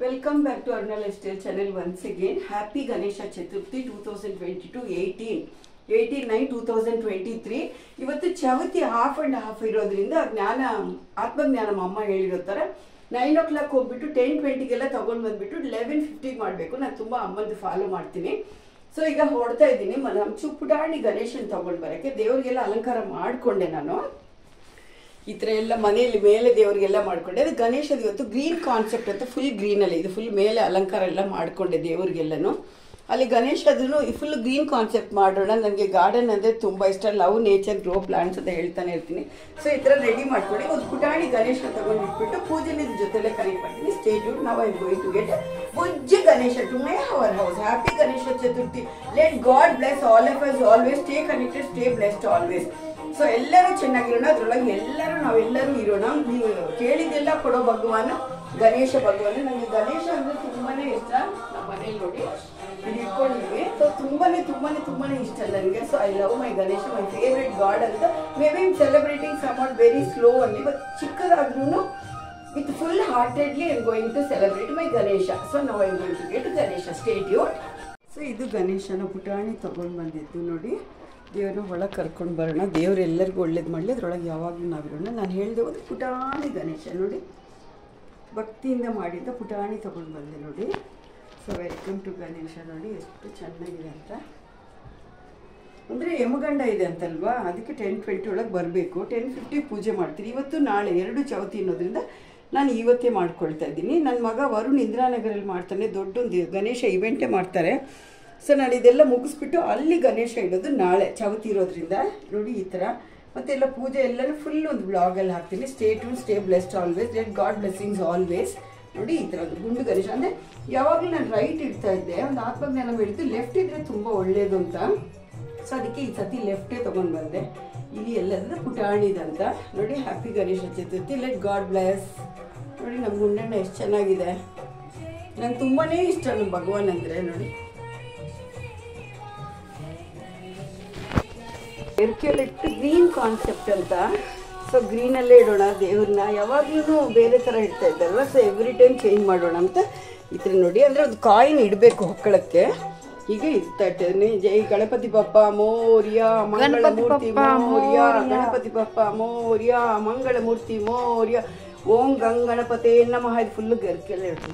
Welcome back to ಅರ್ನಲ್ ಎಸ್ಟೇಲ್ channel once again happy Ganesha Chaturthi two thousand twenty two eighteen eighteen nine two thousand twenty three ಇವತ್ತು Chavathi half and half ಇರೋದ್ರಿಂದ ಜ್ಞಾನ ಆತ್ಮಜ್ಞಾನ ನಮ್ಮ ಅಮ್ಮ ಹೇಳಿರೋ ಥರ ನೈನ್ ಓ ಕ್ಲಾಕ್ ಹೋಗ್ಬಿಟ್ಟು ಟೆನ್ ಟ್ವೆಂಟಿಗೆಲ್ಲ ತೊಗೊಂಡು ಬಂದ್ಬಿಟ್ಟು ಲೆವೆನ್ ಫಿಫ್ಟಿಗೆ ಮಾಡಬೇಕು ನಾನು ತುಂಬ ಅಮ್ಮಂದು ಫಾಲೋ ಮಾಡ್ತೀನಿ ಸೊ ಈಗ ಹೊಡ್ತಾ ಇದ್ದೀನಿ ನಮ್ಮ ಚುಪ್ಪುಡಾಣಿ ಗಣೇಶನ್ ತೊಗೊಂಡು ಬರೋಕ್ಕೆ ದೇವ್ರಿಗೆಲ್ಲ ಅಲಂಕಾರ ಮಾಡಿಕೊಂಡೆ ನಾನು ಈ ಥರ ಎಲ್ಲ ಮನೆಯಲ್ಲಿ ಮೇಲೆ ದೇವರಿಗೆಲ್ಲ ಮಾಡ್ಕೊಂಡೆ ಅದು ಗಣೇಶದ ಇವತ್ತು ಗ್ರೀನ್ ಕಾನ್ಸೆಪ್ಟ್ ಅಂತ ಫುಲ್ ಗ್ರೀನಲ್ಲಿ ಇದು ಫುಲ್ ಮೇಲೆ ಅಲಂಕಾರ ಎಲ್ಲ ಮಾಡ್ಕೊಂಡೆ ದೇವ್ರಿಗೆಲ್ಲನು ಅಲ್ಲಿ ಗಣೇಶದನ್ನು ಫುಲ್ ಗ್ರೀನ್ ಕಾನ್ಸೆಪ್ಟ್ ಮಾಡೋಣ ನನಗೆ ಗಾರ್ಡನ್ ಅಂದರೆ ತುಂಬ ಇಷ್ಟ ಲವ್ ನೇಚರ್ ಗ್ರೋ ಪ್ಲಾಂಟ್ಸ್ ಅಂತ ಹೇಳ್ತಾನೆ ಇರ್ತೀನಿ ಸೊ ಈ ಥರ ರೆಡಿ ಮಾಡ್ಕೊಂಡು ಒಂದು ಪುಟಾಣಿ ಗಣೇಶ ತಗೊಂಡು ಇಟ್ಬಿಟ್ಟು ಪೂಜೆನ ಇದ್ರ ಜೊತೆಲೆ ಕನೆಕ್ಟ್ ಮಾಡ್ತೀನಿ ಸ್ಟೇಟ್ಯೂಡ್ ನಾವು ಐ ಗೋಯಿಂಗ್ ಟು ಗೆಟ್ ಪೂಜ್ಯ Ganesha to my our house happy Ganesha Chaturthi let god bless all of us always stay connected stay blessed always so ಎಲ್ಲರೂ ಚೆನ್ನಾಗಿರೋಣ ಅದ್ರೊಳಗೆ ಎಲ್ಲರೂ ನಾವೆಲ್ಲರೂ ಇರೋಣ ನೀವು ಕೇಳಿದ್ದೆಲ್ಲ ಕೊಡೋ ಭಗವಾನ ಗಣೇಶ ಭಗವಾನ ನನಗೆ ಗಣೇಶ ಅಂದ್ರೆ ತುಂಬಾನೇ ಇಷ್ಟ ನಮ್ಮ ಮನೇಲಿ ನೋಡಿ ಇದು ಇಟ್ಕೊಂಡಿದ್ವಿ ಸೊ ತುಂಬಾನೇ ತುಂಬಾನೇ ತುಂಬಾನೇ ಇಷ್ಟ ನನಗೆ so I love my Ganesha my favourite god ಅಂತ may be celebrating somewhat very slow ಅಲ್ಲಿ ಬಟ್ ಚಿಕ್ಕದಾದ್ರೂ with full heartedly I going to celebrate my Ganesha so ನಾವು I going to get Ganesha statue so ಇದು ಗಣೇಶನ ಪುಟಾಣಿ ತಗೊಂಡು ಬಂದಿದ್ದು ನೋಡಿ ದೇವ್ರನ್ನ ಒಳಗೆ ಕರ್ಕೊಂಡು ಬರೋಣ ದೇವ್ರು ಎಲ್ಲರಿಗೂ ಒಳ್ಳೇದು ಮಾಡಲಿ ಅದ್ರೊಳಗೆ ಯಾವಾಗಲೂ ನಾವಿರೋಣ ನಾನು ಹೇಳಿದೆ ಒಂದು ಪುಟಾಣಿ ಗಣೇಶ ನೋಡಿ ಭಕ್ತಿಯಿಂದ ಮಾಡಿದ್ದ ಪುಟಾಣಿ ತಗೊಂಡು ಬಂದೆ ನೋಡಿ ಸೊ ವೆಲ್ಕಮ್ ಟು ಗಣೇಶ ನೋಡಿ ಎಷ್ಟು ಚೆನ್ನಾಗಿದೆ ಅಂತ ಅಂದರೆ ಯಮಗಂಡ ಇದೆ ಅಂತಲ್ವಾ ಅದಕ್ಕೆ ಟೆನ್ ಟ್ವೆಂಟಿ ಒಳಗೆ ಬರಬೇಕು ಟೆನ್ ಫಿಫ್ಟಿ ಪೂಜೆ ಮಾಡ್ತೀನಿ ಇವತ್ತು ನಾಳೆ ಎರಡು ಚೌತಿ ಅನ್ನೋದ್ರಿಂದ ನಾನು ಇವತ್ತೇ ಮಾಡ್ಕೊಳ್ತಾ ಇದ್ದೀನಿ ನನ್ನ ಮಗ ವರುಣ್ ಇಂದಿರಾನಗರಲ್ಲಿ ಮಾಡ್ತಾನೆ ದೊಡ್ಡೊಂದು ಗಣೇಶ ಇವೆಂಟೇ ಮಾಡ್ತಾರೆ ಸೊ ನಾನು ಇದೆಲ್ಲ ಮುಗಿಸ್ಬಿಟ್ಟು ಅಲ್ಲಿ ಗಣೇಶ ಇಡೋದು ನಾಳೆ ಚೌತಿ ಇರೋದ್ರಿಂದ ನೋಡಿ ಈ ಥರ ಮತ್ತೆಲ್ಲ ಪೂಜೆ ಎಲ್ಲನೂ ಫುಲ್ ಒಂದು ಬ್ಲಾಗಲ್ಲಿ ಹಾಕ್ತೀನಿ ಸ್ಟೇ ಟು stay blessed always let god blessings always ನೋಡಿ ಈ ಥರ ಒಂದು ಗುಂಡು ಗಣೇಶ ಅಂದರೆ ಯಾವಾಗಲೂ ನಾನು ರೈಟ್ ಇಡ್ತಾ ಇದ್ದೆ ಒಂದು ಆತ್ಮಜ್ಞಾನ ಹೇಳಿದ್ದು ಲೆಫ್ಟ್ ಇದ್ರೆ ತುಂಬ ಒಳ್ಳೆಯದು ಅಂತ ಸೊ ಅದಕ್ಕೆ ಈ ಸತಿ ಲೆಫ್ಟೇ ತೊಗೊಂಡು ಬಂದೆ ಇಲ್ಲಿ ಎಲ್ಲದರ ಪುಟಾಣಿದಂತ ನೋಡಿ happy Ganesha Chaturthi let god bless ನೋಡಿ ನಮ್ಮ ಗುಂಡಣ್ಣ ಎಷ್ಟು ಚೆನ್ನಾಗಿದೆ ನಂಗೆ ತುಂಬಾ ಇಷ್ಟ ನಮ್ಮ ಭಗವಾನ್ ಅಂದರೆ ನೋಡಿ ಎರ್ಕೆಲಿಟ್ಟು ಗ್ರೀನ್ ಕಾನ್ಸೆಪ್ಟ್ ಅಂತ ಸೊ ಗ್ರೀನಲ್ಲೇ ಇಡೋಣ ದೇವ್ರನ್ನ ಯಾವಾಗ್ಲೂ ಬೇರೆ ಥರ ಇಡ್ತಾ ಇದ್ದಲ್ವ ಸೊ ಎವ್ರಿ ಟೈಮ್ ಚೇಂಜ್ ಮಾಡೋಣ ಅಂತ ಈ ಥರ ನೋಡಿ ಅಂದರೆ ಒಂದು ಕಾಯಿನ್ ಇಡಬೇಕು ಹೊಕ್ಕಳಕ್ಕೆ ಹೀಗೆ ಇಡ್ತಾ ಇರ್ತೇನೆ ಜೈ ಗಣಪತಿ ಬಪ್ಪ ಮೋರ್ಯ ಮಂಗಳ ಮೂರ್ತಿ ಮೋರ್ಯ ಗಣಪತಿ ಬಪ್ಪ ಮೋರ್ಯ ಮಂಗಳ ಮೂರ್ತಿ ಮೋರ್ಯ ಓಂ ಗಂಗಣಪತಿ ನಮಃ ಇದು ಫುಲ್ಲು ಗರ್ಕೆಲ್ಲ ಇಡೋಣ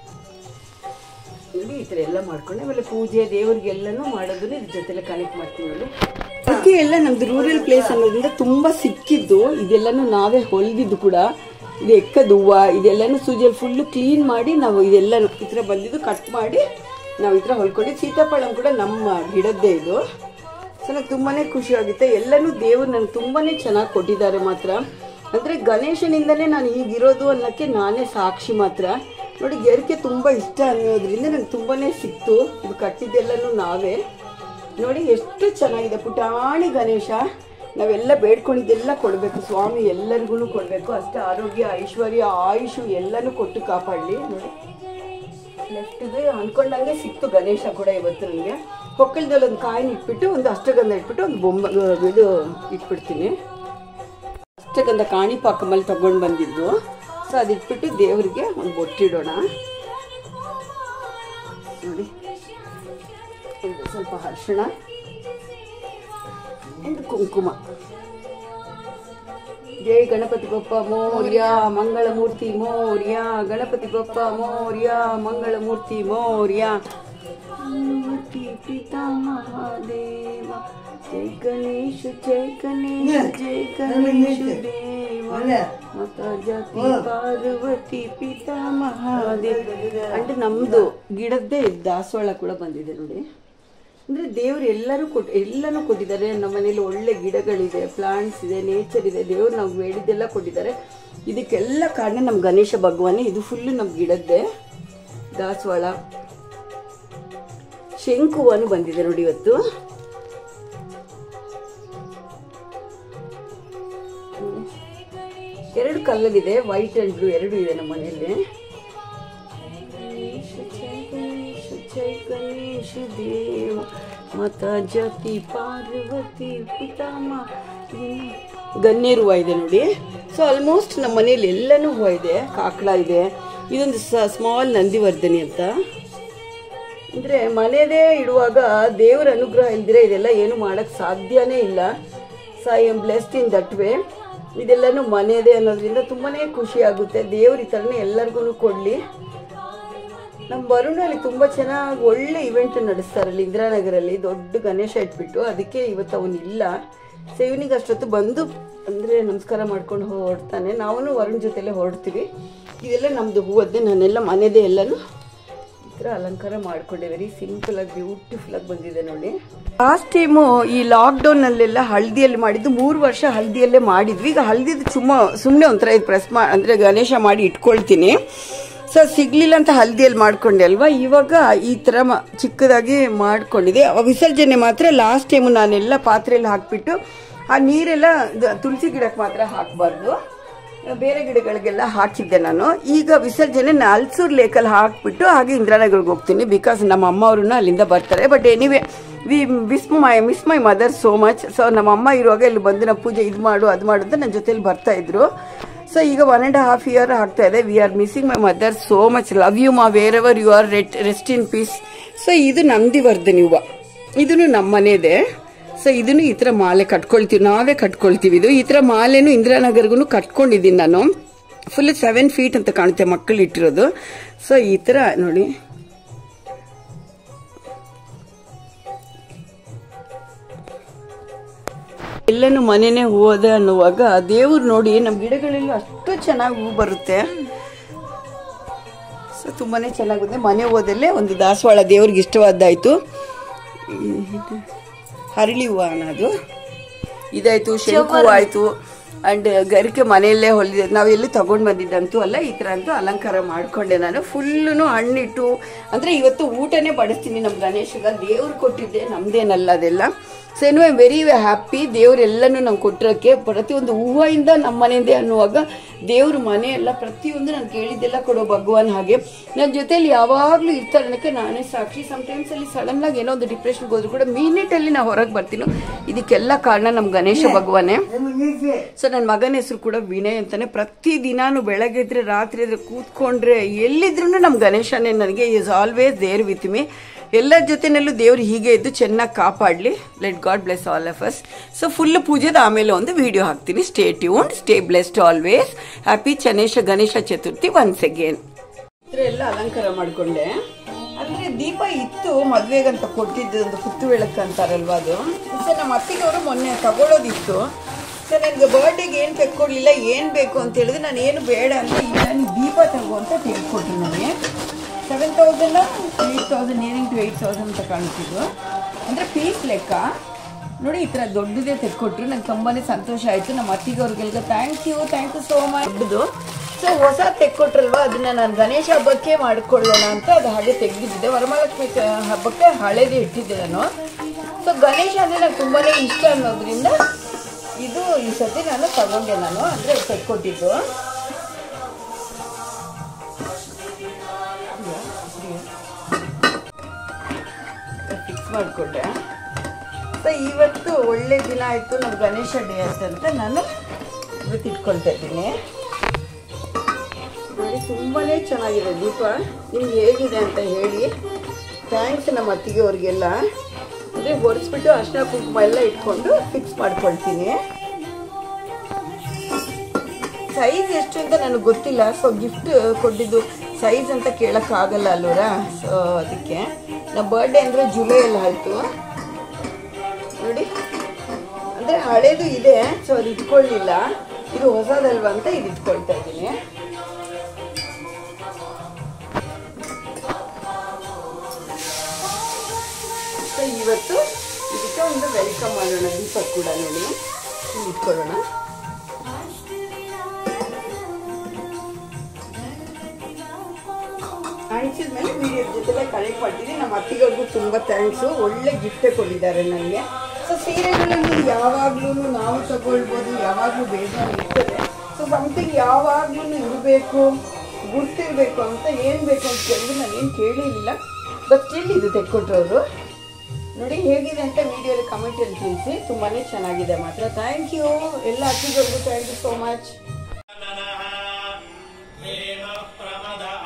ನೋಡಿ ಈ ಥರ ಎಲ್ಲ ಮಾಡ್ಕೊಂಡು ಆಮೇಲೆ ಪೂಜೆ ದೇವ್ರಿಗೆಲ್ಲನೂ ಮಾಡೋದನ್ನ ಇದ್ರ ಜೊತೆಲೆ ಕನೆಕ್ಟ್ ಮಾಡ್ತೀವಿ ನೋಡಿ ಅದಕ್ಕೆ ಎಲ್ಲ ನಮ್ದು ರೂರಲ್ ಪ್ಲೇಸ್ ಅನ್ನೋದ್ರಿಂದ ತುಂಬಾ ಸಿಕ್ಕಿದ್ದು ಇದೆಲ್ಲನೂ ನಾವೇ ಹೊಲಿದಿದ್ದು ಕೂಡ ಇದು ಎಕ್ಕದ ಹೂವು ಇದೆಲ್ಲನೂ ಸೂಜಿಯಲ್ಲಿ ಫುಲ್ಲು ಕ್ಲೀನ್ ಮಾಡಿ ನಾವು ಇದೆಲ್ಲ ಈ ಥರ ಬಂದಿದ್ದು ಕಟ್ ಮಾಡಿ ನಾವು ಈ ಥರ ಹೊಲ್ಕೊಂಡು ಸೀತಾಫಳಂ ಕೂಡ ನಮ್ಮ ಗಿಡದ್ದೇ ಇದು ಸೊ ನನಗೆ ತುಂಬಾ ಖುಷಿ ಆಗುತ್ತೆ ಎಲ್ಲನೂ ದೇವರು ನನಗೆ ತುಂಬಾ ಚೆನ್ನಾಗಿ ಕೊಟ್ಟಿದ್ದಾರೆ ಮಾತ್ರ ಅಂದರೆ ಗಣೇಶನಿಂದನೇ ನಾನು ಹೀಗಿರೋದು ಅನ್ನೋಕ್ಕೆ ನಾನೇ ಸಾಕ್ಷಿ ಮಾತ್ರ ನೋಡಿ ಗೆರಿಕೆ ತುಂಬ ಇಷ್ಟ ಅನ್ನೋದ್ರಿಂದ ನನಗೆ ತುಂಬಾ ಸಿಕ್ತು ಇದು ಕಟ್ಟಿದ್ದೆಲ್ಲನೂ ನಾವೇ ನೋಡಿ ಎಷ್ಟು ಚೆನ್ನಾಗಿದೆ ಪುಟಾಣಿ ಗಣೇಶ ನಾವೆಲ್ಲ ಬೇಡ್ಕೊಂಡಿದ್ದೆಲ್ಲ ಕೊಡಬೇಕು ಸ್ವಾಮಿ ಎಲ್ಲರಿಗೂ ಕೊಡಬೇಕು ಅಷ್ಟೇ ಆರೋಗ್ಯ ಐಶ್ವರ್ಯ ಆಯುಷು ಎಲ್ಲನೂ ಕೊಟ್ಟು ಕಾಪಾಡಲಿ ನೋಡಿ ಲೆಫ್ಟ್ಗೆ ಅನ್ಕೊಂಡಂಗೆ ಸಿಕ್ತು ಗಣೇಶ ಕೂಡ ಇವತ್ತು ನನಗೆ ಹೊಕ್ಕಳದಲ್ಲಿ ಒಂದು ಕಾಯಿನ ಇಟ್ಬಿಟ್ಟು ಒಂದು ಅಷ್ಟಗಂಧ ಇಟ್ಬಿಟ್ಟು ಒಂದು ಬೊಮ್ಮ ಇದು ಇಟ್ಬಿಡ್ತೀನಿ ಅಷ್ಟಗಂಧ ಕಾಣಿಪಾಕಮಲ್ಲಿ ತಗೊಂಡು ಬಂದಿದ್ದು ಸೊ ಅದಿಟ್ಬಿಟ್ಟು ದೇವರಿಗೆ ಒಂದು ಬೊಟ್ಟಿಡೋಣ ನೋಡಿ ಒಂದು ಸ್ವಲ್ಪ ಅರಿಶಿಣ ಒಂದು ಕುಂಕುಮ ಜೈ ಗಣಪತಿ ಬಪ್ಪ ಮೋರ್ಯ ಮಂಗಳ ಮೂರ್ತಿ ಮೋರ್ಯ ಗಣಪತಿ ಬಪ್ಪ ಮೋರ್ಯ ಮಂಗಳ ಮೂರ್ತಿ ಮೋರ್ಯ ಮೂರ್ತಿ ಪಿತಾ ಮಹಾದೇವ ಜೈ ಗಣೇಶ ಜೈ ಗಣೇಶ ಜೈ ಗಣೇಶ ದೇವ ಮತ ಜಾತಿ ಪಾರ್ವತಿ ಪಿತಾ ಮಹಾದೇವ ಅಂದ್ರೆ ನಮ್ದು ಗಿಡದ್ದೇ ದಾಸವಾಳ ಕೂಡ ಬಂದಿದೆ ನೋಡಿ ಅಂದರೆ ದೇವರು ಎಲ್ಲರೂ ಕೊಟ್ಟು ಎಲ್ಲನೂ ಕೊಟ್ಟಿದ್ದಾರೆ ನಮ್ಮ ಮನೇಲಿ ಒಳ್ಳೆ ಗಿಡಗಳಿದೆ ಪ್ಲಾಂಟ್ಸ್ ಇದೆ ನೇಚರ್ ಇದೆ ದೇವ್ರು ನಾವು ಬೇಡಿದ್ದೆಲ್ಲ ಕೊಟ್ಟಿದ್ದಾರೆ ಇದಕ್ಕೆಲ್ಲ ಕಾರಣ ನಮ್ಮ ಗಣೇಶ ಭಗವಾನೇ ಇದು ಫುಲ್ಲು ನಮ್ಮ ಗಿಡದ್ದೇ ದಾಸವಾಳ ಶಂಕು ಹೂವನು ಬಂದಿದೆ ನೋಡಿ ಇವತ್ತು ಎರಡು ಕಲ್ಲಲ್ಲಿದೆ ವೈಟ್ ಆ್ಯಂಡ್ ಬ್ಲೂ ಎರಡು ಇದೆ ನಮ್ಮ ಮನೆಯಲ್ಲಿ ಗಣೇಶ ಜೈ ಗಣೇಶ ಜೈ ಗಣೇಶ ದೇವ ಮತ ಜಾತಿ ಪಾರ್ವತಿ ಪಿತಾಮ ಗನ್ನೇರು ಹೂವು ಇದೆ ನೋಡಿ ಸೊ ಆಲ್ಮೋಸ್ಟ್ ನಮ್ಮ ಮನೇಲಿ ಎಲ್ಲನೂ ಹೂವು ಇದೆ ಕಾಕಡ ಇದೆ ಇದೊಂದು ಸ್ಮಾಲ್ ನಂದಿವರ್ಧನಿ ಅಂತ ಅಂದರೆ ಮನೆಯದೇ ಇಡುವಾಗ ದೇವರ ಅನುಗ್ರಹ ಇಲ್ದಿರೆ ಇದೆಲ್ಲ ಏನು ಮಾಡೋಕ್ಕೆ ಸಾಧ್ಯನೇ ಇಲ್ಲ so I am blessed in that way ಇದೆಲ್ಲನೂ ಮನೆಯದೇ ಅನ್ನೋದ್ರಿಂದ ತುಂಬಾ ಖುಷಿ ಆಗುತ್ತೆ ದೇವ್ರ ಈ ಥರನೇ ಎಲ್ಲರಿಗೂ ಕೊಡಲಿ ನಮ್ಮ ವರುಣಲ್ಲಿ ತುಂಬ ಚೆನ್ನಾಗಿ ಒಳ್ಳೆ ಇವೆಂಟ್ ನಡೆಸ್ತಾರಲ್ಲಿ ಇಂದಿರಾನಗರಲ್ಲಿ ದೊಡ್ಡ ಗಣೇಶ ಇಟ್ಬಿಟ್ಟು ಅದಕ್ಕೆ ಇವತ್ತು ಅವನು ಇಲ್ಲ ಸೊ ಇವನಿಗೆ ಅಷ್ಟೊತ್ತು ಬಂದು ಅಂದರೆ ನಮಸ್ಕಾರ ಮಾಡ್ಕೊಂಡು ಹೊರಡ್ತಾನೆ ನಾವು ವರುಣ್ ಜೊತೆಲೇ ಹೊರಡ್ತೀವಿ ಇದೆಲ್ಲ ನಮ್ಮದು ಹೂವದ್ದೆ ನಾನೆಲ್ಲ ಮನೆದೇ ಎಲ್ಲನೂ ಈ ಥರ ಅಲಂಕಾರ ಮಾಡ್ಕೊಂಡೆ ವೆರಿ ಸಿಂಪಲ್ ಆಗಿ ಬ್ಯೂಟಿಫುಲ್ ಆಗಿ ಬಂದಿದೆ ನೋಡಿ ಲಾಸ್ಟ್ ಟೈಮು ಈ ಲಾಕ್ಡೌನ್ ಅಲ್ಲೆಲ್ಲ ಹಳದಿಯಲ್ಲಿ ಮಾಡಿದ್ದು ಮೂರು ವರ್ಷ ಹಳದಿಯಲ್ಲೇ ಮಾಡಿದ್ವಿ ಈಗ ಹಳದಿದು ಸುಮ್ಮ ಸುಮ್ಮನೆ ಒಂಥರ ಇದು ಪ್ರೆಸ್ ಮಾ ಅಂದರೆ ಗಣೇಶ ಮಾಡಿ ಇಟ್ಕೊಳ್ತೀನಿ ಸೊ ಸಿಗ್ಲಿಲ್ಲ ಅಂತ ಹಲ್ದಿಯಲ್ಲಿ ಮಾಡ್ಕೊಂಡೆ ಅಲ್ವಾ ಇವಾಗ ಈ ಥರ ಮ ಚಿಕ್ಕದಾಗಿ ಮಾಡ್ಕೊಂಡಿದೆ ಅವ ವಿಸರ್ಜನೆ ಮಾತ್ರ ಲಾಸ್ಟ್ ಟೈಮು ನಾನೆಲ್ಲ ಪಾತ್ರೆಯಲ್ಲಿ ಹಾಕ್ಬಿಟ್ಟು ಆ ನೀರೆಲ್ಲ ಇದು ತುಳಸಿ ಗಿಡಕ್ಕೆ ಮಾತ್ರ ಹಾಕಬಾರ್ದು ಬೇರೆ ಗಿಡಗಳಿಗೆಲ್ಲ ಹಾಕಿದ್ದೆ ನಾನು ಈಗ ವಿಸರ್ಜನೆ ನಾಲ್ಸೂರು ಲೇಕಲ್ಲಿ ಹಾಕ್ಬಿಟ್ಟು ಹಾಗೆ ಇಂದಿರಾನಗರ್ಗೆ ಹೋಗ್ತೀನಿ ಬಿಕಾಸ್ ನಮ್ಮ ಅಮ್ಮ ಅವ್ರನ್ನ ಅಲ್ಲಿಂದ ಬರ್ತಾರೆ but anyway we wish my miss my mother so much so ನಮ್ಮ ಅಮ್ಮ ಇರುವಾಗ ಇಲ್ಲಿ ಬಂದು ನಾವು ಪೂಜೆ ಇದು ಮಾಡು ಅದು ಮಾಡು ಅಂತ ನನ್ನ ಜೊತೆಲಿ ಬರ್ತಾ ಇದ್ರು ಸೊ ಈಗ ಒನ್ ಆ್ಯಂಡ್ ಹಾಫ್ ಇಯರ್ ಆಗ್ತಾ ಇದೆ we are missing my mother so much love you ma wherever you are ರೆಟ್ ರೆಸ್ಟ್ ಇನ್ ಪೀಸ್ ಸೊ ಇದು ನಂದಿವರ್ಧನಿ ಹೂವು ಇದನ್ನು ನಮ್ಮ ಮನೆದೆ ಸೊ ಇದನ್ನು ಈ ಥರ ಮಾಲೆ ಕಟ್ಕೊಳ್ತೀವಿ ನಾವೇ ಕಟ್ಕೊಳ್ತೀವಿ ಇದು ಈ ಥರ ಮಾಲೆನೂ ಇಂದಿರಾನಗರ್ಗೂ ಕಟ್ಕೊಂಡಿದ್ದೀನಿ ನಾನು ಫುಲ್ ಸೆವೆನ್ ಫೀಟ್ ಅಂತ ಕಾಣುತ್ತೆ ಮಕ್ಕಳು ಇಟ್ಟಿರೋದು ಸೊ ಈ ಥರ ನೋಡಿ ಎಲ್ಲನೂ ಮನೆನೇ ಹೂವದೆ ಅನ್ನುವಾಗ ದೇವ್ರು ನೋಡಿ ನಮ್ಮ ಗಿಡಗಳೆಲ್ಲ ಅಷ್ಟು ಚೆನ್ನಾಗಿ ಹೂ ಬರುತ್ತೆ ಸೊ ತುಂಬಾನೇ ಚೆನ್ನಾಗಿದೆ ಮನೆ ಹೋದಲ್ಲೇ ಒಂದು ದಾಸವಾಳ ದೇವ್ರಿಗೆ ಇಷ್ಟವಾದ್ದಾಯ್ತು ಇದು ಹರಳಿ ಹೂವು ಅನ್ನೋದು ಇದಾಯ್ತು ಶಂಕು ಹೂವು ಆಯ್ತು ಅಂಡ್ ಗರಿಕೆ ಮನೆಯಲ್ಲೇ ಹೊಲಿದೆ ನಾವೆಲ್ಲೂ ತಗೊಂಡು ಬಂದಿದ್ದಂತೂ ಅಲ್ಲ ಈ ಥರ ಅಂತೂ ಅಲಂಕಾರ ಮಾಡ್ಕೊಂಡೆ ನಾನು ಫುಲ್ಲು ಹಣ್ಣಿಟ್ಟು ಅಂದರೆ ಇವತ್ತು ಊಟನೇ ಬಡಿಸ್ತೀನಿ ನಮ್ಮ ಗಣೇಶಗ ದೇವ್ರು ಕೊಟ್ಟಿದ್ದೆ ನಮ್ದೇನಲ್ಲ ಅದೆಲ್ಲ ಸೊ ಏನೋ ಐ ವೆರಿ ಹ್ಯಾಪಿ ದೇವರೆಲ್ಲನೂ ನಂಗೆ ಕೊಟ್ಟಿರೋಕ್ಕೆ ಪ್ರತಿಯೊಂದು ಹೂವಿಂದ ನಮ್ಮ ಮನೆಯಿಂದೆ ಅನ್ನುವಾಗ ದೇವ್ರ ಮನೆ ಎಲ್ಲ ಪ್ರತಿಯೊಂದು ನಾನು ಕೇಳಿದ್ದೆಲ್ಲ ಕೊಡೋ ಭಗವಾನ್ ಹಾಗೆ ನನ್ನ ಜೊತೆಲಿ ಯಾವಾಗಲೂ ಇರ್ತಾರೆ ಅನ್ನೋಕ್ಕೆ ನಾನೇ ಸಾಕ್ಷಿ ಸಮ್ಟೈಮ್ಸ್ ಅಲ್ಲಿ ಸಡನ್ ಆಗಿ ಏನೋ ಒಂದು ಡಿಪ್ರೆಷನ್ಗೆ ಹೋದ್ರು ಕೂಡ ಮಿನಿಟಲ್ಲಿ ನಾ ಹೊರಗೆ ಬರ್ತೀನೋ ಇದಕ್ಕೆಲ್ಲ ಕಾರಣ ನಮ್ಮ ಗಣೇಶ ಭಗವಾನೇ ಸೊ ನನ್ನ ಮಗನ ಹೆಸರು ಕೂಡ ವಿನಯ್ ಅಂತಾನೆ ಪ್ರತಿ ದಿನಾನು ಬೆಳಗ್ಗೆ ಇದ್ರೆ ರಾತ್ರಿ ಇದ್ರೆ ಕೂತ್ಕೊಂಡ್ರೆ ಎಲ್ಲಿದ್ರು ನಮ್ಮ ಗಣೇಶನೇ ನನಗೆ is always there with me ಎಲ್ಲರ ಜೊತೆನಲ್ಲೂ ದೇವ್ರು ಹೀಗೆ ಇದ್ದು ಚೆನ್ನಾಗಿ ಕಾಪಾಡಲಿ let god bless all of us so full ಪೂಜೆದ ಆಮೇಲೆ ಒಂದು ವಿಡಿಯೋ ಹಾಕ್ತೀನಿ stay tune stay blessed always happy ಚನೇಶ ಗಣೇಶ ಚತುರ್ಥಿ ಒನ್ಸ್ ಅಗೇನ್ ಎಲ್ಲ ಅಲಂಕಾರ ಮಾಡ್ಕೊಂಡೆ ಅಂದ್ರೆ ದೀಪ ಇತ್ತು ಮದ್ವೆಗಂತ ಕೊಟ್ಟಿದ್ದು ಒಂದು ಕುತ್ತು ಬೆಳಕು ಅಂತಾರಲ್ವಾ ಅದು ಸೊ ನಮ್ಮ ಅತ್ತಿಗೆವರು ಮೊನ್ನೆ ತಗೊಳ್ಳೋದಿತ್ತು ಸೊ ನನಗೆ ಬರ್ಡೇಗೆ ಏನು ತೆಕ್ಕೊಡ್ಲಿಲ್ಲ ಏನು ಬೇಕು ಅಂತ ಹೇಳಿದ್ರೆ ನಾನು ಏನು ಬೇಡ ಅಂತ ಈಗ ನಾನು ದೀಪ ತಗೋ ಅಂತ ತೆಗೆದುಕೊಟ್ರು ನನಗೆ seven thousand eight thousand nearing to eight thousand ಅಂತ ಕಾಣಿಸಿದ್ದು ಅಂದರೆ ಪೀಸ್ ಲೆಕ್ಕ ನೋಡಿ ಈ ಥರ ದೊಡ್ಡದೇ ತೆಕ್ಕೊಟ್ರು ನಂಗೆ ತುಂಬಾನೇ ಸಂತೋಷ ಆಯಿತು ನಮ್ಮ ಅತ್ತಿಗವ್ರಿಗೆಲ್ಲ thank you thank you so much ದೊಡ್ಡದು ಸೊ ಹೊಸ ತೆಕ್ಕೊಟ್ರಲ್ವ ಅದನ್ನ ನಾನು ಗಣೇಶ ಹಬ್ಬಕ್ಕೆ ಮಾಡ್ಕೊಳ್ಳೋಣ ಅಂತ ಅದು ಹಾಗೆ ತೆಗೆದಿದ್ದೆ ವರಮಹಾಲಕ್ಷ್ಮಿ ಕ- ಹಬ್ಬಕ್ಕೆ ಹಳೇದೇ ಇಟ್ಟಿದ್ದೆ ನಾನು ಸೊ ಗಣೇಶ ಅಂದರೆ ನಂಗೆ ತುಂಬಾನೇ ಇಷ್ಟ ಅನ್ನೋದ್ರಿಂದ ಇದು ಈ ಸತಿ ನಾನು ತಗೊಂಡೆ ನಾನು ಅಂದರೆ ತೆಕ್ಕೊಟ್ಟಿದ್ದು ಫಿಕ್ಸ್ ಮಾಡಿಕೊಂಡೆ ಸೊ ಇವತ್ತು ಒಳ್ಳೆ ದಿನ ಆಯಿತು ನಮ್ಮ ಗಣೇಶ ಡೇ ಅಂತ ನಾನು ಇವತ್ತು ಇಟ್ಕೊಳ್ತಾ ಇದ್ದೀನಿ ನೋಡಿ ತುಂಬಾನೇ ಚೆನ್ನಾಗಿದೆ ದೀಪ ನಿಮ್ಗೆ ಹೇಗಿದೆ ಅಂತ ಹೇಳಿ ಥ್ಯಾಂಕ್ಸ್ ನಮ್ಮ ಅತ್ತಿಗೆ ಅವ್ರಿಗೆಲ್ಲ ಅಂದರೆ ಒರೆಸ್ಬಿಟ್ಟು ಅರ್ಶಿನ ಕುಂಕುಮ ಎಲ್ಲ ಇಟ್ಕೊಂಡು ಫಿಕ್ಸ್ ಮಾಡ್ಕೊಳ್ತೀನಿ ಸೈಜ್ ಎಷ್ಟು ಅಂತ ನನಗೆ ಗೊತ್ತಿಲ್ಲ ಸೊ ಗಿಫ್ಟ್ ಕೊಟ್ಟಿದ್ದು ಸೈಜ್ ಅಂತ ಕೇಳೋಕ್ಕಾಗಲ್ಲ ಅಲ್ವರ ಸೊ ಅದಕ್ಕೆ ನಮ್ಮ ಬರ್ಡೇ ಅಂದರೆ ಜುಲೈಯಲ್ಲಿ ಆಯಿತು ನೋಡಿ ಅಂದರೆ ಹಳೇದು ಇದೆ ಸೊ ಅದು ಇಟ್ಕೊಳ್ಳಿಲ್ಲ ಇದು ಹೊಸದಲ್ವಾ ಅಂತ ಇದು ಇಟ್ಕೊಳ್ತಾ ಇದ್ದೀನಿ ಸೊ ಇವತ್ತು ಇದಕ್ಕೆ ಒಂದು ವೆಲ್ಕಮ್ ಮಾಡೋಣ ದೀಪ ಕೂಡ ನೋಡಿ ಇಲ್ಲಿ ಇಟ್ಕೊಳ್ಳೋಣ ಅಣಿಸಿದ ಮೇಲೆ ವಿಡಿಯೋ ಜೊತೆಲೆ ಕನೆಕ್ಟ್ ಮಾಡ್ತೀನಿ ನಮ್ಮ ಅತ್ತಿಗವ್ರಿಗೂ ತುಂಬ ಥ್ಯಾಂಕ್ಸು ಒಳ್ಳೆ ಗಿಫ್ಟೇ ಕೊಟ್ಟಿದ್ದಾರೆ ನನಗೆ ಸೊ ಸೀರೆಗಳನ್ನು ಯಾವಾಗ್ಲೂ ನಾವು ತಗೊಳ್ಬೋದು ಯಾವಾಗಲೂ ಬೇಜಾರು ಇರ್ತದೆ ಸೊ ಸಮಥಿಂಗ್ ಯಾವಾಗ್ಲೂ ಇರಬೇಕು ಗುರ್ತಿರ್ಬೇಕು ಅಂತ ಏನು ಬೇಕು ಅಂತ ಕೇಳಿದ್ರೆ ನಾನೇನು ಕೇಳಿರಲಿಲ್ಲ ಬಟ್ ಸ್ಟಿಲ್ ಇದು ತೆಕ್ಕೊಟ್ರವರು ನೋಡಿ ಹೇಗಿದೆ ಅಂತ ವಿಡಿಯೋಲಿ ಕಮೆಂಟಲ್ಲಿ ತಿಳಿಸಿ ತುಂಬಾ ಚೆನ್ನಾಗಿದೆ ಮಾತ್ರ ಥ್ಯಾಂಕ್ ಯು ಎಲ್ಲ ಅತ್ತಿಗವ್ರಿಗೂ ಥ್ಯಾಂಕ್ ಯು ಸೋ ಮಚ್ हेम प्रमद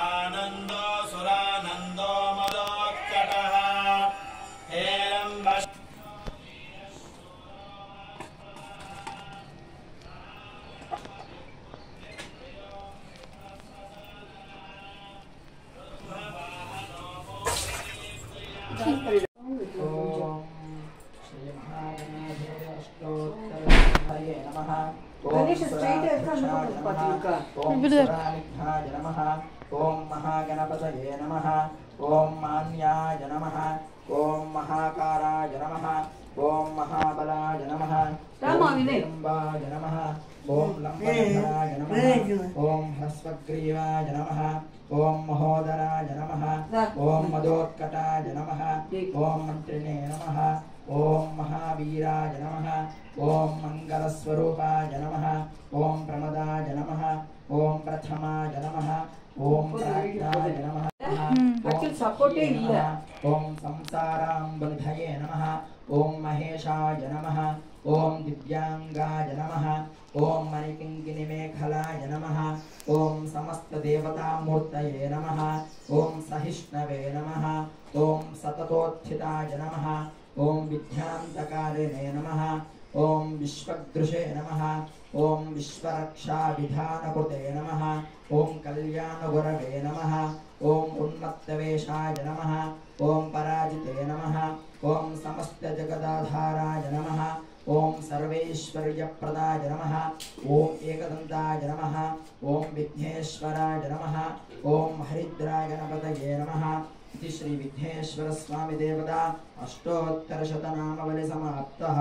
ಓಂ ಶ್ರೀ ಮಹಾಗಣಾಧೀರಾಷ್ಟೋತ್ತರಹರಯೇ ನಮಃ ಓಂ ಗಣೇಶ straight ಆಗಿ ಕಣ್ಣು ಸುರಾಕ್ಷಾಯ ಮುಚ್ಚು ನಮಃ. ಪಾತಿಕ. ಓಂ ಸುರಾನಿಘ್ನಾಯ ನಮಃ ಓಂ ಮಹಾಗಣಪತಯೇ ನಮಃ ಓಂ ಮಾನ್ಯಾಯ ನಮಃ ಓಂ ಮಹಾಕಾರಾಯ ನಮಃ ಓಂ ಮಹಾಬಲಾಯ ನಮಃ ರಾಮ, ಓಂ ವಿನಯ್. ತ್ರ್ಯಂಬಾಯ ನಮಃ ಓಂ ಲಂಬನಧರಾಯ ನಮಃ ಓಂ ಹಸ್ವಗ್ರೀವಾಯ ನಮಃ ಓಂ ಮಹೋದರಾಯ ನಮಃ ಓಂ ಮದೋತ್ಕಟಾಯ ನಮಃ ಓಂ ಮಂತ್ರಿಣೇ ನಮಃ ಓಂ ಮಹಾವೀರಾಯ ನಮಃ ಓಂ ಮಂಗಲಸ್ವರೂಪಾಯ ನಮಃ ಓಂ ಪ್ರಮದಾಯ ನಮಃ ಓಂ ಪ್ರಥಮಾಯ ನಮಃ ಓಂ ಪ್ರಾಜ್ಞಾಯ ನಮಃ Actually support ಏ ಇಲ್ಲ. ಓಂ ಸಂಸಾರಾಂಬುಧಯೇ ನಮಃ ಓಂ ಮಹೇಶಾಯ ನಮಃ ಓಂ ದಿವ್ಯಾಂಗಾಯ ನಮಃ ಓಂ ಮಣಿಕಿಂಕಿನಿಮೇಖಲಾಯ ನಮಃ ಓಂ ಸಮಸ್ತದೇವತಾಮೂರ್ತಯೇ ನಮಃ ಓಂ ಸಹಿಷ್ಣವೇ ನಮಃ ಓಂ ಸತತೋತ್ಥಿತಾಯ ನಮಃ ಓಂ ವಿದ್ಯಾಂತಕಾರಿಣೇ ನಮಃ ಓಂ ವಿಶ್ವದೃಶೇ ನಮಃ ಓಂ ವಿಶ್ವರಕ್ಷಾವಿಧಾನಕೃತೆ ನಮಃ ಓಂ ಕಲ್ಯಾಣಗುರವೇ ನಮಃ ಓಂ ಉನ್ಮತ್ತವೇಷಾಯ ನಮಃ ಓಂ ಪರಾಜಿತೆ ನಮಃ ಓಂ ಸಮಸ್ತಜಗದಾಧಾರಾಯ ನಮಃ ಓಂ ಸರ್ವೈಶ್ವರ್ಯಪ್ರದಾಯ ನಮಃ ಓಂ ಏಕದಂತಾಯ ನಮಃ ಓಂ ವಿಘ್ನೇಶ್ವರಾಯ ನಮಃ ಓಂ ಹರಿದ್ರಾಯ ಗಣಪತಯೇ ನಮಃ इति श्री विघ्नेश्वर स्वामी देवता अष्टोत्तर शतनामवलि समाप्तः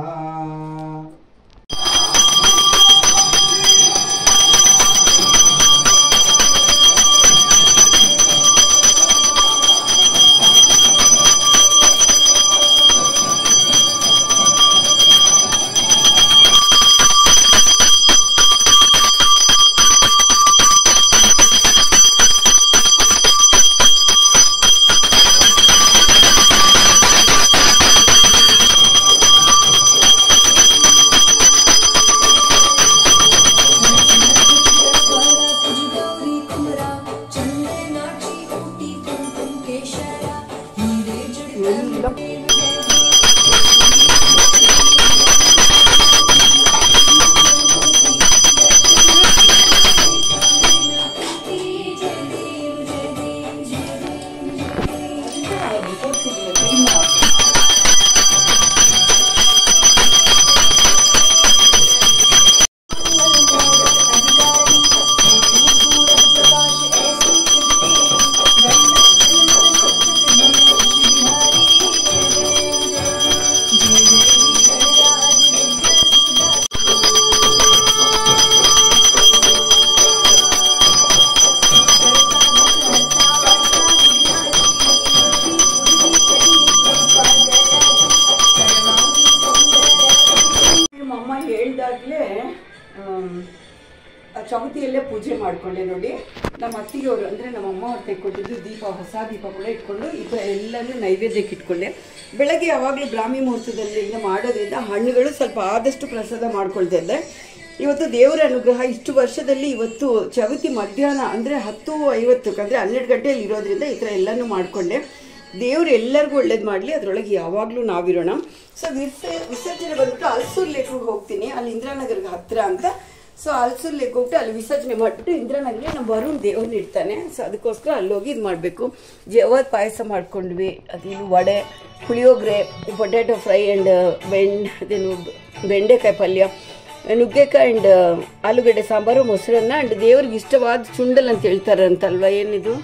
गौरी कुमरा चंद्र नाची ऊटी कुमकुम केशरा हीरे जड़ता जय देव जय देव जय देव जय देव ನಮ್ಮಮ್ಮ ಹೇಳ್ದಾಗ್ಲೇ ಆಮ್, ಆ ಚೌತಿಯಲ್ಲೇ ಪೂಜೆ ಮಾಡ್ಕೊಂಡೆ ನೋಡಿ ನಮ್ಮ ಅತ್ತಿಗೆಯವರು ಅಂದರೆ ನಮ್ಮ ಅಮ್ಮ ಅವ್ರು ತೆಕ್ಕೊಟ್ಟಿದ್ದು ದೀಪ ಹೊಸ ದೀಪ ಕೂಡ ಇಟ್ಕೊಂಡು ಈಗ ಎಲ್ಲನೂ ನೈವೇದ್ಯಕ್ಕೆ ಇಟ್ಕೊಂಡೆ ಬೆಳಗ್ಗೆ ಯಾವಾಗಲೂ ಬ್ರಾಹ್ಮಿ ಮುಹೂರ್ತದಲ್ಲಿ ಇಂದ ಮಾಡೋದ್ರಿಂದ ಹಣ್ಣುಗಳು ಸ್ವಲ್ಪ ಆದಷ್ಟು ಪ್ರಸಾದ ಮಾಡ್ಕೊಳ್ತಾ ಇದ್ದೆ ಇವತ್ತು ದೇವರ ಅನುಗ್ರಹ ಇಷ್ಟು ವರ್ಷದಲ್ಲಿ ಇವತ್ತು ಚವಿತಿ ಮಧ್ಯಾಹ್ನ ಅಂದರೆ ಹತ್ತು ಐವತ್ತಕ್ಕೆ ಅಂದರೆ ಹನ್ನೆರಡು ಗಂಟೆಯಲ್ಲಿ ಇರೋದ್ರಿಂದ ಈ ಥರ ಎಲ್ಲನೂ ಮಾಡಿಕೊಂಡೆ ದೇವ್ರು ಎಲ್ಲರಿಗೂ ಒಳ್ಳೇದು ಮಾಡಲಿ ಅದರೊಳಗೆ ಯಾವಾಗಲೂ ನಾವಿರೋಣ ಸೊ ವಿಸ ವಿಸರ್ಜನೆ ಬಂದ್ಬಿಟ್ಟು ಅಲ್ಸೂರ್ ಲೇಕ್ಗೆ ಹೋಗ್ತೀನಿ ಅಲ್ಲಿ ಇಂದಿರಾನಗರ್ಗೆ ಹತ್ತಿರ ಅಂತ ಸೊ ಅಲ್ಸೂರ್ ಲೇಕ್ ಹೋಗ್ಬಿಟ್ಟು ಅಲ್ಲಿ ವಿಸರ್ಜನೆ ಮಾಡಿಬಿಟ್ಟು ಇಂದಿರಾನಗರ್ಗೆ ನಮ್ಮ ವರುಣ್ ದೇವ್ರನ್ನ ಇಡ್ತಾನೆ ಸೊ ಅದಕ್ಕೋಸ್ಕರ ಅಲ್ಲಿ ಹೋಗಿ ಇದು ಮಾಡಬೇಕು ಜವದ್ ಪಾಯಸ ಮಾಡ್ಕೊಂಡ್ವಿ ಅದೇನು vada puliyogare potato fry and ಬೆಂಡ್ ಅದೇನು ಬೆಂಡೆಕಾಯಿ ಪಲ್ಯ ನುಗ್ಗೆಕಾಯಿ ಆ್ಯಂಡ್ ಆಲೂಗಡ್ಡೆ ಸಾಂಬಾರು ಮೊಸರನ್ನ ಆ್ಯಂಡ್ ದೇವ್ರಿಗೆ ಇಷ್ಟವಾದ ಚುಂಡಲ್ ಅಂತ ಹೇಳ್ತಾರಂತಲ್ವ ಏನಿದು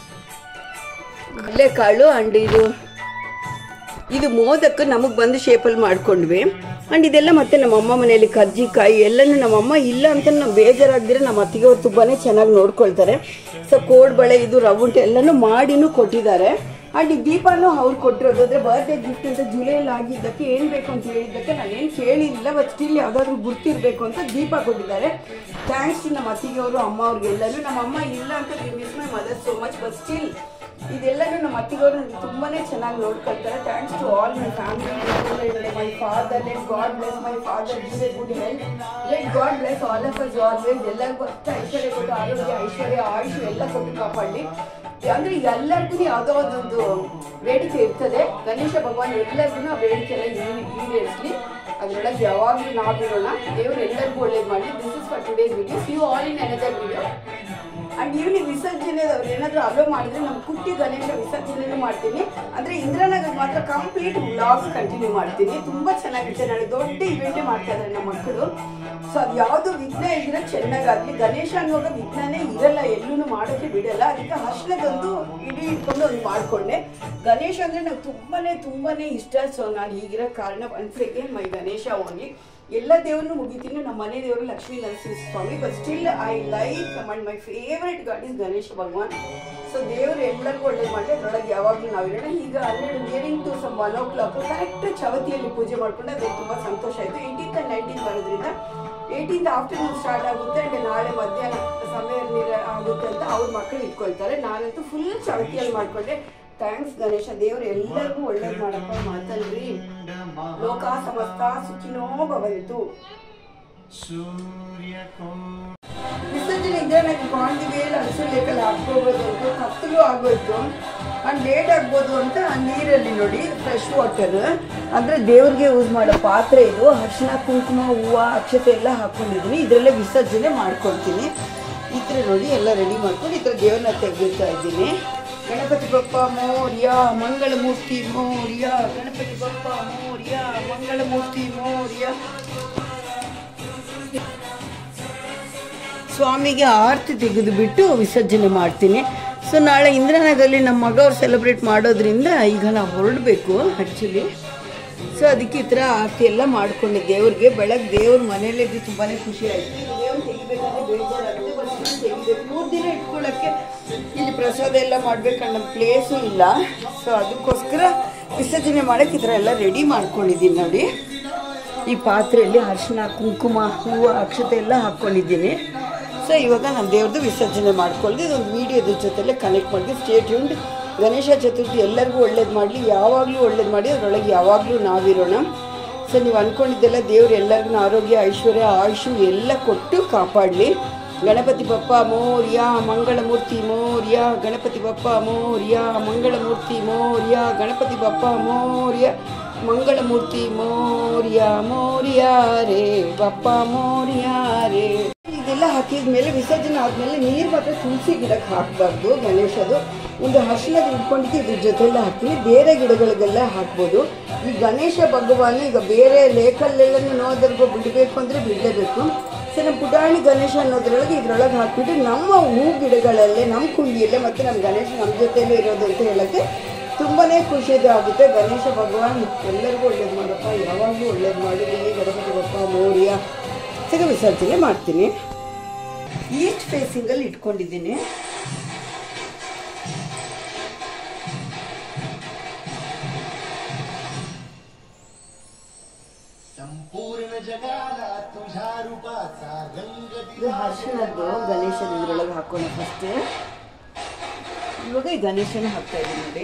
ಕಡಲೆಕಾಳು ಅಂಡ್ ಇದು ಇದು ಮೋದಕ್ಕೆ ನಮಗೆ ಬಂದು ಶೇಪಲ್ಲಿ ಮಾಡ್ಕೊಂಡ್ವಿ ಅಂಡ್ ಇದೆಲ್ಲ ಮತ್ತೆ ನಮ್ಮ ಅಮ್ಮ ಮನೆಯಲ್ಲಿ ಕರ್ಜಿಕಾಯಿ ಎಲ್ಲನೂ ನಮ್ಮ ಅಮ್ಮ ಇಲ್ಲ ಅಂತ ನಾವು ಬೇಜಾರಾಗ್ದಿರ ನಮ್ಮ ಅತ್ತಿಗೆ ಅವ್ರು ತುಂಬಾನೇ ಚೆನ್ನಾಗಿ ನೋಡ್ಕೊಳ್ತಾರೆ ಸೊ ಕೋಡ್ಬಳೆ ಇದು ರವುಂಟು ಎಲ್ಲನೂ ಮಾಡಿನೂ ಕೊಟ್ಟಿದ್ದಾರೆ ಅಂಡ್ ಈ ದೀಪನೂ ಅವ್ರು ಕೊಟ್ಟಿರೋದು ಅಂದ್ರೆ ಬರ್ಡೇ ಗಿಫ್ಟ್ ಅಂತ ಜುಲೈಯಲ್ಲಿ ಆಗಿದ್ದಕ್ಕೆ ಏನು ಬೇಕು ಅಂತ ಹೇಳಿದ್ದಕ್ಕೆ ನಾನೇನು ಕೇಳಿಲ್ಲ ಬಟ್ ಸ್ಟಿಲ್ ಯಾವುದಾದ್ರೂ ಗುರ್ತಿರ್ಬೇಕು ಅಂತ ದೀಪ ಕೊಟ್ಟಿದ್ದಾರೆ ಥ್ಯಾಂಕ್ಸ್ ಟು ನಮ್ಮ ಅತ್ತಿಗೆ ಅವರು ಅಮ್ಮ ಅವ್ರಿಗೆಲ್ಲರೂ ನಮ್ಮ ಅಮ್ಮ ಇಲ್ಲ ಅಂತ miss my mother so much but still ಇದೆಲ್ಲನೂ ನಮ್ಮ ಅತ್ತಿಗವರು ತುಂಬಾನೇ ಚೆನ್ನಾಗಿ ನೋಡ್ಕೊಳ್ತಾರೆ thanks to all my family my father let god bless my father give a good health let god bless all of us always ಎಲ್ಲರಿಗೂ ಅಷ್ಟು ಐಶ್ವರ್ಯ ಕೊಟ್ಟು ಆರೋಗ್ಯ ಐಶ್ವರ್ಯ ಆಯುಷ್ ಎಲ್ಲ ಕೊಟ್ಟು ಕಾಪಾಡಲಿ ಅಂದ್ರೆ ಎಲ್ಲರಿಗೂ ಯಾವುದೋ ಒಂದೊಂದು ಬೇಡಿಕೆ ಇರ್ತದೆ ಗಣೇಶ ಭಗವಾನ್ ಎಲ್ಲರಿಗೂ ಆ ಬೇಡಿಕೆ ಎಲ್ಲ ಈಡೇರಿಸಲಿ ಅದರೊಳಗೆ ಯಾವಾಗಲೂ ನಾವಿರೋಣ ದೇವರು ಎಲ್ಲರಿಗೂ ಒಳ್ಳೇದು ಮಾಡಲಿ this is for today's video you all in another video and evening ವಿಸರ್ಜನೆ ಅವ್ರು ಏನಾದರೂ ಅಲೋ ಮಾಡಿದ್ರೆ ನಮ್ಮ ಕುಟ್ಟಿ ಗಣೇಶ ವಿಸರ್ಜನೆನೂ ಮಾಡ್ತೀನಿ ಅಂದರೆ ಇಂದ್ರನಗರ್ ಮಾತ್ರ ಕಂಪ್ಲೀಟ್ ವ್ಲಾಗ್ ಕಂಟಿನ್ಯೂ ಮಾಡ್ತೀನಿ ತುಂಬ ಚೆನ್ನಾಗಿರುತ್ತೆ ನಾಳೆ ದೊಡ್ಡ ಇವೆಂಟೇ ಮಾಡ್ತಾ ಇದ್ದಾರೆ ನಮ್ಮ ಮಕ್ಕಳು ಸೊ ಅದು ಯಾವುದು ವಿಘ್ನ ಇದ್ರೆ ಚೆನ್ನಾಗಾಗಲಿ ಗಣೇಶ ಅನ್ನುವಾಗ ವಿಘ್ನನೇ ಇರಲ್ಲ ಎಲ್ಲೂ ಮಾಡೋಕ್ಕೆ ಬಿಡಲ್ಲ ಅದಕ್ಕೆ ಹರ್ಷಣದೊಂದು ಇಡೀ ಇಟ್ಕೊಂಡು ಒಂದು ಮಾಡಿಕೊಂಡೆ ಗಣೇಶ ಅಂದರೆ ನಂಗೆ ತುಂಬಾನೇ ತುಂಬಾನೇ ಇಷ್ಟ ಸೊ ನಾನು ಈಗಿರೋ ಕಾರಣ once again my Ganesha only ಎಲ್ಲ ದೇವ್ರನ್ನು ಮುಗಿತೀನಿ ನಮ್ಮ ಮನೆ ದೇವರು Lakshmi Narasimha Swamy but still I like and my favourite god is Ganesha ಭಗವಾನ್ ಸೊ ದೇವರು ಎಲ್ಲರಿಗೂ ಒಳ್ಳೇದು ಮಾಡಿ ಅದರೊಳಗೆ ಯಾವಾಗಲೂ ನಾವಿರೋಣ ಈಗ ಹನ್ನೆರಡು nearing to some one o'clock correct ಚವತಿಯಲ್ಲಿ ಪೂಜೆ ಮಾಡ್ಕೊಂಡು ಅದೇ ತುಂಬ ಸಂತೋಷ ಆಯಿತು ಏಯ್ಟೀನ್ತ್ ಆ್ಯಂಡ್ ನೈನ್ಟೀನ್ ಬರೋದ್ರಿಂದ ಏಯ್ಟೀನ್ತ್ ಆಫ್ಟರ್ನೂನ್ ಸ್ಟಾರ್ಟ್ ಆಗುತ್ತೆ ಆ್ಯಂಡ್ ನಾಳೆ ಮಧ್ಯಾಹ್ನ ಸಮಯ ನೀರ ಆಗುತ್ತೆ ಅಂತ ಅವ್ರ ಮಕ್ಕಳು ಇಟ್ಕೊಳ್ತಾರೆ ನಾನಂತೂ ಫುಲ್ ಚವತಿಯಲ್ಲಿ ಮಾಡ್ಕೊಂಡೆ ಥ್ಯಾಂಕ್ಸ್ ಗಣೇಶ ದೇವ್ರು ಎಲ್ಲರಿಗೂ ಒಳ್ಳೇದು ಮಾಡಪ್ಪ ಮಾತಲ್ರಿ ಲೋಕ ಸಮಸ್ತ ಸುಖಿನೋ ಭವಂತು ವಿಸರ್ಜನೆ ಇದ್ರೆ ನನಗೆ ಬಾಂಡಿ ಮೇಲೆ ಹಸಿರು ಲೇಖಲ್ಲಿ ಹಾಕ್ಕೋಬೋದು ಅಂತ ಕತ್ತಲು ಆಗೋಯ್ತು ಅಂಡ್ ಲೇಟ್ ಆಗ್ಬೋದು ಅಂತ ಆ ನೀರಲ್ಲಿ ನೋಡಿ ಫ್ರೆಶ್ ವಾಟರ್ ಅಂದರೆ ದೇವ್ರಿಗೆ ಯೂಸ್ ಮಾಡೋ ಪಾತ್ರೆ ಇದು ಅರಿಶಿನ ಕುಂಕುಮ ಹೂವು ಅಕ್ಷತೆ ಎಲ್ಲ ಹಾಕ್ಕೊಂಡಿದ್ದೀನಿ ಇದರಲ್ಲೇ ವಿಸರ್ಜನೆ ಮಾಡ್ಕೊಳ್ತೀನಿ ಈ ಥರ ನೋಡಿ ಎಲ್ಲ ರೆಡಿ ಮಾಡ್ಕೊಂಡು ಈ ಥರ ದೇವ್ರನ್ನ ತೆಗೆದಿರ್ತಾ ಇದ್ದೀನಿ ಗಣಪತಿ ಬಪ್ಪ ಮೌರ್ಯ ಮಂಗಳಮೂರ್ತಿ ಮೌರ್ಯ ಗಣಪತಿ ಬಪ್ಪ ಮೌರ್ಯ ಮಂಗಳಮೂರ್ತಿ ಮೌರ್ಯ ಸ್ವಾಮಿಗೆ ಆರತಿ ತೆಗೆದು ಬಿಟ್ಟು ವಿಸರ್ಜನೆ ಮಾಡ್ತೀನಿ ಸೊ ನಾಳೆ ಇಂದ್ರನಗರಲ್ಲಿ ನಮ್ಮ ಮಗ ಅವ್ರು ಸೆಲೆಬ್ರೇಟ್ ಮಾಡೋದ್ರಿಂದ ಈಗ ನಾವು ಹೊರಡಬೇಕು ಆ್ಯಕ್ಚುಲಿ ಸೊ ಅದಕ್ಕೆ ಈ ಥರ ಆರತಿ ಎಲ್ಲ ಮಾಡ್ಕೊಂಡೆ ದೇವ್ರಿಗೆ ಬೆಳಗ್ಗೆ ದೇವ್ರ ಮನೇಲಿ ಇದ್ದು ತುಂಬಾ ಖುಷಿ ಆಯಿತು ದೇವ್ರು ತೆಗಿಬೇಕಾದ್ರೆ ಬೇಜಾರಾಗುತ್ತೆ ಬಟ್ ಇನ್ನೂ ತೆಗಿಬೇಕು ಮೂರು ದಿನ ಇಟ್ಕೊಳ್ಳೋಕ್ಕೆ ಇಲ್ಲಿ ಪ್ರಸಾದ ಎಲ್ಲ ಮಾಡ್ಬೇಕನ್ನೋ ಪ್ಲೇಸು ಇಲ್ಲ ಸೊ ಅದಕ್ಕೋಸ್ಕರ ವಿಸರ್ಜನೆ ಮಾಡೋಕ್ಕೆ ಈ ಥರ ಎಲ್ಲ ರೆಡಿ ಮಾಡ್ಕೊಂಡಿದ್ದೀನಿ ನೋಡಿ ಈ ಪಾತ್ರೆಯಲ್ಲಿ ಅರಿಶಿನ ಕುಂಕುಮ ಹೂವು ಅಕ್ಷತೆ ಎಲ್ಲ ಹಾಕ್ಕೊಂಡಿದ್ದೀನಿ ಸೊ ಇವಾಗ ನಾನು ದೇವ್ರದ್ದು ವಿಸರ್ಜನೆ ಮಾಡ್ಕೊಳ್ದು ಇದೊಂದು ವೀಡಿಯೋದ ಜೊತೆಲೆ ಕನೆಕ್ಟ್ ಮಾಡಿದ್ವಿ ಸ್ಟೇಟ್ ಯೂಂಡ್ ಗಣೇಶ ಚತುರ್ಥಿ ಎಲ್ಲರಿಗೂ ಒಳ್ಳೇದು ಮಾಡಲಿ ಯಾವಾಗಲೂ ಒಳ್ಳೇದು ಮಾಡಿ ಅದರೊಳಗೆ ಯಾವಾಗಲೂ ನಾವಿರೋಣ ಸೊ ನೀವು ಅಂದ್ಕೊಂಡಿದ್ದೆಲ್ಲ ದೇವ್ರು ಎಲ್ಲರಿಗೂ ಆರೋಗ್ಯ ಐಶ್ವರ್ಯ ಆಯುಷು ಎಲ್ಲ ಕೊಟ್ಟು ಕಾಪಾಡಲಿ ಗಣಪತಿ ಬಪ್ಪ ಮೋರ್ಯ ಮಂಗಳಮೂರ್ತಿ ಮೋರ್ಯ ಗಣಪತಿ ಬಪ್ಪ ಮೋರ್ಯ ಮಂಗಳಮೂರ್ತಿ ಮೋರ್ಯ ಗಣಪತಿ ಬಪ್ಪ ಮೋರ್ಯ ಮಂಗಳಮೂರ್ತಿ ಮೋರ್ಯ ಮೋರ್ಯ ರೇ ಬಪ್ಪ ಮೋರ್ಯ ರೇ ಇದೆಲ್ಲ ಹಾಕಿದ ಮೇಲೆ ವಿಸರ್ಜನೆ ಆದಮೇಲೆ ನೀರು ಮಾತ್ರ ತುಳಸಿ ಗಿಡಕ್ಕೆ ಹಾಕಬಾರ್ದು ಗಣೇಶದು ಒಂದು ಅರ್ಶಿನದ ಇಟ್ಕೊಂಡಿದ್ದು ಇದ್ರ ಜೊತೆಲ್ಲ ಹಾಕ್ತೀನಿ ಬೇರೆ ಗಿಡಗಳಿಗೆಲ್ಲ ಹಾಕ್ಬೋದು ಈ ಗಣೇಶ ಭಗವಾನ್ ಈಗ ಬೇರೆ ಲೇಖಲ್ಲೆಲ್ಲನೂ ನೋದರ್ಗೋ ಬಿಡಬೇಕು ಅಂದರೆ ಬಿಡಲೇಬೇಕು ಸೊ ನಮ್ಮ ಪುಟಾಣಿ ಗಣೇಶ ಅನ್ನೋದ್ರೊಳಗೆ ಇದ್ರೊಳಗೆ ಹಾಕ್ಬಿಟ್ಟು ನಮ್ಮ ಹೂ ಗಿಡಗಳಲ್ಲೇ ನಮ್ಮ ಕುಂಡಿಯಲ್ಲೇ ಮತ್ತು ನಮ್ಮ ಗಣೇಶ ನಮ್ಮ ಜೊತೆಲೇ ಇರೋದು ಅಂತ ಹೇಳೋಕ್ಕೆ ತುಂಬಾ ಖುಷಿದು ಆಗುತ್ತೆ ಗಣೇಶ ಭಗವಾನ್ ಎಲ್ಲರಿಗೂ ಒಳ್ಳೇದು ಮಾಡಪ್ಪ ಯಾವಾಗಲೂ ಒಳ್ಳೇದು ಮಾಡಿ ಗಣಪತಿ ಬಪ್ಪ ಮೌರ್ಯ ಸಿಗ ವಿಸರ್ಜನೆ ಮಾಡ್ತೀನಿ ಈಸ್ಟ್ ಫೇಸಿಂಗಲ್ಲಿ ಇಟ್ಕೊಂಡಿದ್ದೀನಿ संपूर्ण जगाला तुझ्या रूपाचा रंग ಇದು ಅರ್ಶಿನದ್ದು ಗಣೇಶನ ಇದ್ರೊಳಗೆ ಹಾಕೋಣ ಫಸ್ಟ್ ಇವಾಗ ಈ ಗಣೇಶನ ಹಾಕ್ತಾ ಇದ್ದೀನಿ ನೋಡಿ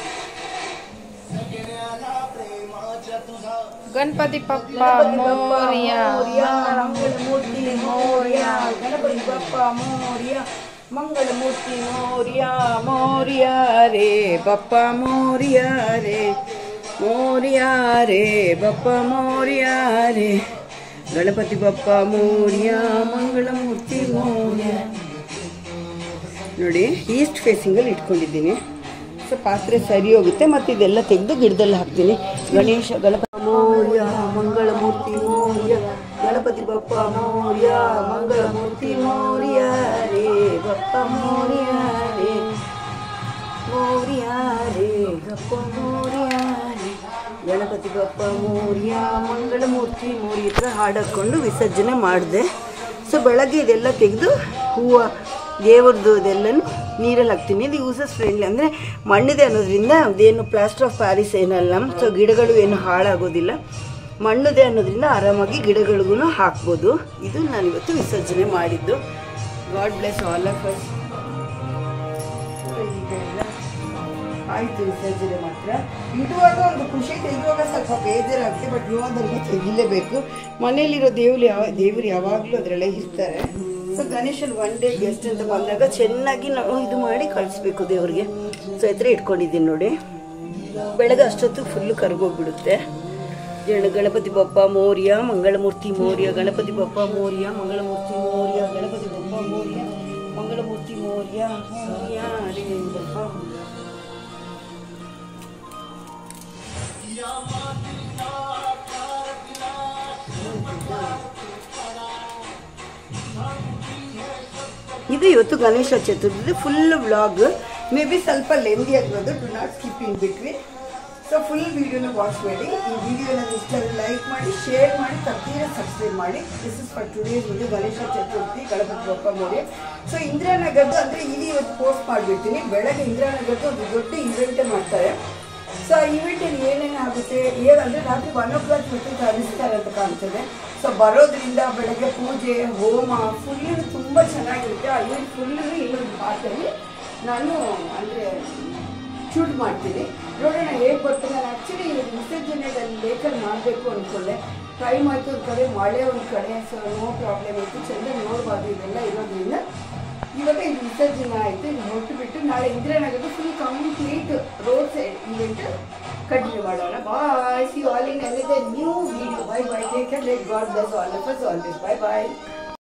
दिला प्रेमाच्या तुझा गणपती बाप्पा ಗಣಪತಿ ಬಪ್ಪ मोरया ಮೋರ್ಯ ಮಂಗಳಮೂರ್ತಿ ಮೋರ್ಯ ಗಣಪತಿ ಬಪ್ಪ ಮೋರ್ಯ ಮಂಗಳಮೂರ್ತಿ ಮೋರ್ಯ ಮೋರ್ಯ ರೇ ಬಪ್ಪ ಮೋರ್ಯ ರೇ ಮೋರ್ಯ ರೇ ಬಪ್ಪ ಮೋರ್ಯ ರೇ ಗಣಪತಿ ಬಪ್ಪ ಮೋರ್ಯ ಮಂಗಳಮೂರ್ತಿ ಮೋರ್ಯ ನೋಡಿ ಈಸ್ಟ್ ಫೇಸಿಂಗಲ್ಲಿ ಇಟ್ಕೊಂಡಿದ್ದೀನಿ ಸೊ ಪಾತ್ರೆ ಸರಿ ಹೋಗುತ್ತೆ ಮತ್ತು ಇದೆಲ್ಲ ತೆಗೆದು ಗಿಡದಲ್ಲಿ ಹಾಕ್ತೀನಿ ಗಣೇಶ ಗಣಪತಿ ಮೌರ್ಯ ಮಂಗಳಮೂರ್ತಿ ಮೌರ್ಯ ಗಣಪತಿ ಬಪ್ಪ ಮೌರ್ಯ ಮಂಗಳಮೂರ್ತಿ ಮೌರ್ಯ ರೇ ಬಪ್ಪ ಮೌರ್ಯ ರೇ ಮೌರ್ಯ ರೇ ಬಪ್ಪ ಮೌರ್ಯ ರೇ ಗಣಪತಿ ಬಪ್ಪ ಮೌರ್ಯ ಮಂಗಳಮೂರ್ತಿ ಮೌರ್ಯ ಈ ಥರ ಹಾಡಾಕೊಂಡು ವಿಸರ್ಜನೆ ಮಾಡಿದೆ ಸೊ ಬೆಳಗ್ಗೆ ಇದೆಲ್ಲ ತೆಗೆದು ಹೂವು ದೇವ್ರದ್ದು ಇದೆಲ್ಲನೂ ನೀರಲ್ಲಿ ಹಾಕ್ತೀನಿ ಇದು ಯೂಸಸ್ ಫ್ರೆಂಡ್ಲಿ ಅಂದರೆ ಮಣ್ಣಿದೆ ಅನ್ನೋದ್ರಿಂದ ಅದೇನು ಪ್ಲಾಸ್ಟರ್ ಆಫ್ ಪ್ಯಾರಿಸ್ ಏನಲ್ಲ ಸೊ ಗಿಡಗಳು ಏನು ಹಾಳಾಗೋದಿಲ್ಲ ಮಣ್ಣುದೆ ಅನ್ನೋದ್ರಿಂದ ಆರಾಮಾಗಿ ಗಿಡಗಳಿಗೂ ಹಾಕ್ಬೋದು ಇದು ನಾನು ಇವತ್ತು ವಿಸರ್ಜನೆ ಮಾಡಿದ್ದು god bless all of us ಆಯ್ತು ವಿಸರ್ಜನೆ ಮಾತ್ರ ಇಡುವಾಗ ಒಂದು ಖುಷಿ ತೆಗೆಯುವಾಗ ಸ್ವಲ್ಪ ಬೇಜಾರಾಗುತ್ತೆ ಬಟ್ ಇವಾಗಲ್ಲಿ ತೆಗಿಲೇಬೇಕು ಮನೇಲಿರೋ ದೇವ್ರು ಯಾವ ದೇವ್ರು ಯಾವಾಗಲೂ ಅದರಲ್ಲೇ ಇರ್ತಾರೆ ಸೊ ಗಣೇಶನ್ ಒನ್ ಡೇ ಗೆಸ್ಟ್ ಅಂತ ಬಂದಾಗ ಚೆನ್ನಾಗಿ ನಾವು ಇದು ಮಾಡಿ ಕಳಿಸ್ಬೇಕು ದೇವ್ರಿಗೆ ಸೊ ಈ ಥರ ಇಟ್ಕೊಂಡಿದ್ದೀನಿ ನೋಡಿ ಬೆಳಗ್ಗೆ ಅಷ್ಟೊತ್ತು ಫುಲ್ಲು ಕರ್ಗೋಗ್ಬಿಡುತ್ತೆ ಜನ- ಗಣಪತಿ ಬಪ್ಪ ಮೌರ್ಯ ಮಂಗಳಮೂರ್ತಿ ಮೌರ್ಯ ಗಣಪತಿ ಬಪ್ಪ ಮೌರ್ಯ ಮಂಗಳಮೂರ್ತಿ ಮೌರ್ಯ ಗಣಪತಿ ಬಪ್ಪ ಮೌರ್ಯ ಮಂಗಳಮೂರ್ತಿ ಮೌರ್ಯ ಮೌರ್ಯ ಹರೇಂದ್ರಪ್ಪ ಇದು ಇವತ್ತು Ganesha Chaturthi full vlog may be ಸ್ವಲ್ಪ ಲೆಂದಿ ಆಗಿರೋದು ಡು ನಾಟ್ ಸ್ಕಿಪ್ ಇನ್ ಬಿಟ್ವಿ ಸೊ ಫುಲ್ ವಿಡಿಯೋನ ವಾಚ್ ಮಾಡಿ ಈ ವಿಡಿಯೋನ ಇಷ್ಟ ಲೈಕ್ ಮಾಡಿ ಶೇರ್ ಮಾಡಿ ತಪ್ಪೀರ ಸಬ್ಸ್ಕ್ರೈಬ್ ಮಾಡಿ this is for today's video Ganesha Chaturthi Ganapati Bappa Morya so ಇಂದಿರಾನಗರದ್ದು ಅಂದರೆ ಇಲ್ಲಿ ಇವತ್ತು ಪೋಸ್ಟ್ ಮಾಡಿಬಿಡ್ತೀನಿ ಬೆಳಗ್ಗೆ ಇಂದಿರಾನಗರದ್ದು ಒಂದು ದೊಡ್ಡ ಇವೆಂಟೇ ಮಾಡ್ತಾರೆ ಸೊ ಆ ಇವೆಂಟಲ್ಲಿ ಏನೇನು ಆಗುತ್ತೆ ಏನಂದರೆ ರಾತ್ರಿ ಒನ್ ಓ ಕ್ಲಾಕ್ ಬಿಟ್ಟು ತರಿಸ್ತಾರೆ ಅಂತ ಕಾಣ್ತದೆ ಸೊ ಬರೋದ್ರಿಂದ ಬೆಳಗ್ಗೆ ಪೂಜೆ ಹೋಮ ಫುಲ್ಲು ತುಂಬ ಚೆನ್ನಾಗಿರುತ್ತೆ ಆ ಇವೆಂಟ್ ಫುಲ್ಲು ಇನ್ನೊಂದು ಪಾರ್ಟಲ್ಲಿ ನಾನು ಅಂದರೆ ಶೂಟ್ ಮಾಡ್ತೀನಿ ನೋಡೋಣ ಹೇಗೆ ಬರ್ತದೆ ನಾನು ಆ್ಯಕ್ಚುಲಿ ವಿಸರ್ಜನೆಯಲ್ಲಿ ಲೇಖನ ಮಾಡಬೇಕು ಅಂದ್ಕೊಂಡೆ ಟೈಮ್ ಆಯಿತು ಒಂದು ಕಡೆ ಮಳೆ ಒಂದು ಕಡೆ ಸೊ ನೋ ಪ್ರಾಬ್ಲಮ್ ಇತ್ತು ಚೆಂದ ನೋಡ್ಬಾರ್ದು ಇದೆಲ್ಲ ಇರೋದ್ರಿಂದ ಇವಾಗ ಇದು ವಿಸರ್ಜನೆ ಆಯಿತು ಇದು ಹೊರಟು ಬಿಟ್ಟು ನಾಳೆ ಇಂದಿರಾನಗರದ full complete road side event continue ಮಾಡೋಣ bye see all in any new video bye bye take care let god bless all of us always bye bye